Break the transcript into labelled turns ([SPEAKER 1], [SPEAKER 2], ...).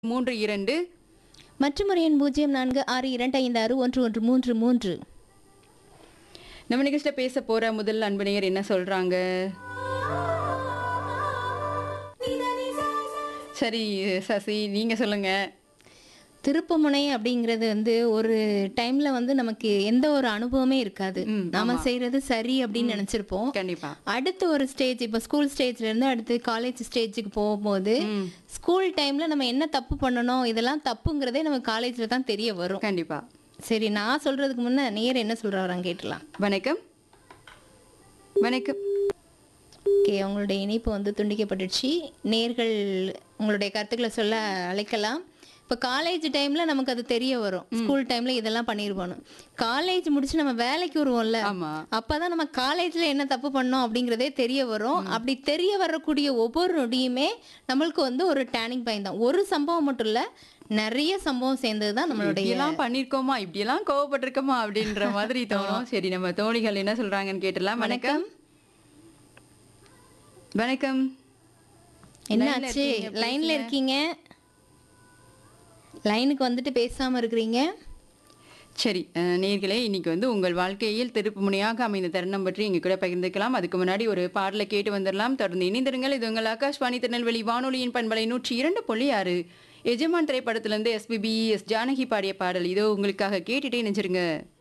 [SPEAKER 1] மூன்று இரண்டு
[SPEAKER 2] மற்றும் ஒரு எண் பூஜ்ஜியம் நான்கு ஆறு இரண்டு ஐந்து ஆறு ஒன்று ஒன்று மூன்று மூன்று
[SPEAKER 1] நம்ம நிகழ்ச்சியில் பேச போற முதல் அன்பு நேயர் என்ன சொல்றாங்க சரி சசி நீங்க சொல்லுங்க
[SPEAKER 2] திருப்புமுனை அப்படிங்கிறது வந்து ஒரு டைம்ல வந்து நமக்கு எந்த ஒரு அனுபவமே இருக்காது
[SPEAKER 1] ம்,
[SPEAKER 2] நாம செய்யறது சரி அப்படின்னு நினைச்சிருப்போம்
[SPEAKER 1] கண்டிப்பா
[SPEAKER 2] அடுத்து ஒரு ஸ்டேஜ் இப்போ ஸ்கூல் ஸ்டேஜ்ல இருந்து அடுத்து காலேஜ் ஸ்டேஜுக்கு போகும்போது
[SPEAKER 1] ம்,
[SPEAKER 2] ஸ்கூல் டைம்ல நம்ம என்ன தப்பு பண்ணணும் இதெல்லாம் தப்புங்கிறதே நமக்கு காலேஜ்ல தான் தெரிய வரும்
[SPEAKER 1] கண்டிப்பா
[SPEAKER 2] சரி நான் சொல்றதுக்கு முன்ன நேர் என்ன சொல்றாராம் கேட்டலாம்
[SPEAKER 1] வணக்கம் வணக்கம்
[SPEAKER 2] ஓகே உங்களுடைய இணைப்பு வந்து துண்டிக்கப்பட்டுடுச்சு நேர்கள் உங்களுடைய கருத்துக்களை சொல்ல அழைக்கலாம் இப்போ காலேஜ் டைம்ல நமக்கு அது தெரிய வரும் ஸ்கூல் டைம்ல இதெல்லாம் பண்ணிருப்போம் காலேஜ் முடிச்சு நம்ம வேலைக்கு வருவோம்ல
[SPEAKER 1] ஆமா
[SPEAKER 2] அப்பதான் நம்ம காலேஜ்ல என்ன தப்பு பண்ணோம் அப்படிங்கிறதே தெரிய வரும் அப்படி தெரிய வரக்கூடிய ஒவ்வொரு நொடியுமே நம்மளுக்கு வந்து ஒரு டேர்னிங் பாயிண்ட் தான் ஒரு சம்பவம் மட்டும் இல்ல நிறைய சம்பவம் சேர்ந்தது தான் நம்மளுடைய
[SPEAKER 1] இப்படியெல்லாம் பண்ணிருக்கோமா இப்படியெல்லாம் கோவப்பட்டிருக்கோமா அப்படின்ற மாதிரி தோணும் சரி நம்ம தோழிகள் என்ன சொல்றாங்கன்னு கேட்டலாம் வணக்கம் வணக்கம்
[SPEAKER 2] என்னாச்சு லைன்ல இருக்கீங்க லைனுக்கு வந்துட்டு பேசாம இருக்கிறீங்க
[SPEAKER 1] சரி அஹ், நேயர்களே இன்னைக்கு வந்து உங்கள் வாழ்க்கையில் திருப்பு முனையாக அமைந்த தருணம் பற்றி இங்க கூட பகிர்ந்துக்கலாம் அதுக்கு முன்னாடி ஒரு பாடலை கேட்டு வந்துடலாம் தொடர்ந்து இணைந்திருங்கள் இது உங்கள் ஆகாஷ்வாணி திருநெல்வேலி வானொலியின் பண்பலை நூற்றி இரண்டு புள்ளி ஆறு எஜமான் திரைப்படத்திலிருந்து எஸ்பிபி எஸ் ஜானகி பாடிய பாடல் இதோ உங்களுக்காக கேட்டுட்டே நினைச்சிருங்க